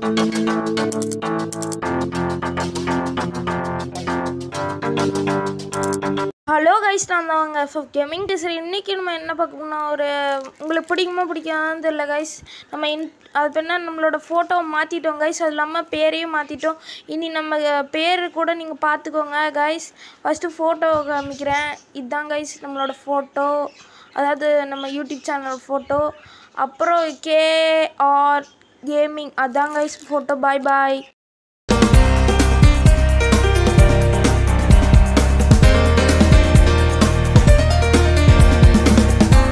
hello guys நான் தான் வாங்க எஃப்எஃப் கேமிங் சரி இன்றைக்கி நம்ம என்ன பார்க்க போனால் ஒரு உங்களுக்கு பிடிக்குமா பிடிக்காதான்னு தெரியல கைஸ் நம்ம இன் அது பேர் என்ன நம்மளோட ஃபோட்டோவை மாற்றிட்டோம் கைஸ் அது இல்லாமல் பேரையும் மாற்றிட்டோம் இனி நம்ம பேர் கூட நீங்கள் பார்த்துக்கோங்க கைஸ் ஃபஸ்ட்டு ஃபோட்டோ காமிக்கிறேன் இதுதான் கைஸ் நம்மளோட ஃபோட்டோ அதாவது நம்ம யூடியூப் சேனலோட ஃபோட்டோ அப்புறம் கேஆர் கேமிங் அதான் கைஸ் ஃபோட்டோ பாய் பாய்